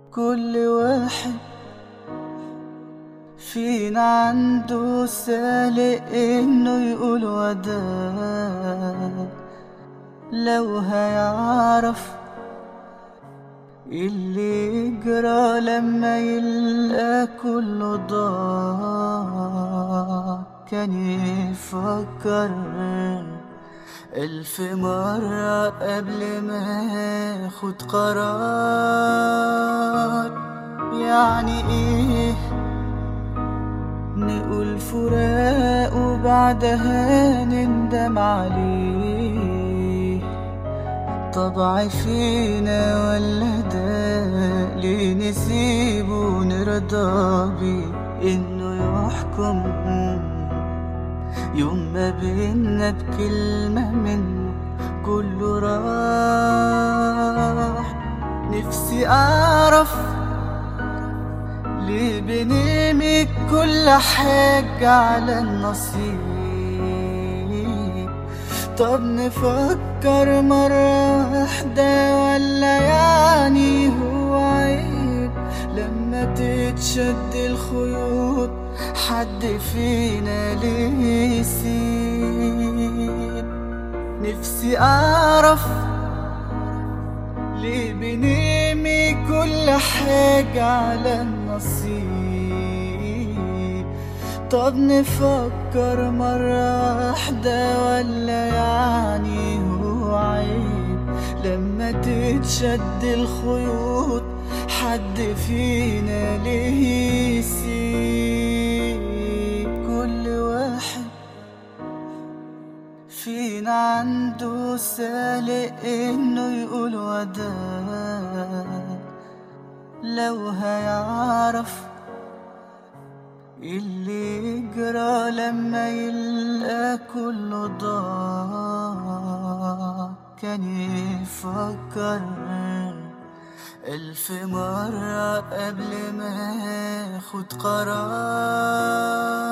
كل واحد فينا عنده سالق انه يقول وداع لو هيعرف اللي يجرى لما يلقى كله ضاع كان يفكر ألف مرة قبل ما ياخد قرار يعني ايه نقول فراق وبعدها نندم عليه طبع فينا ولا ده ليه نسيبه ونرضى بيه انه يحكم يوم ما بينا بكلمة منه كله راح نفسي أعرف ليه بنرمي كل حاجة على النصيب طب نفكر مرة واحدة ولا يعني هو عيب لما تتشد الخيوط حد فينا ليه يسيب نفسي أعرف ليه بنرمي كل حاجة على النصيب طب نفكر مرة واحدة ولا يعني هو عيب لما تتشد الخيوط حد فينا ليه يسيب كل واحد فينا عنده سالق انه يقول وداع لو هيعرف اللي يجرى لما يلقى كله ضاع كان يفكر ألف مرة قبل ما ياخد قرار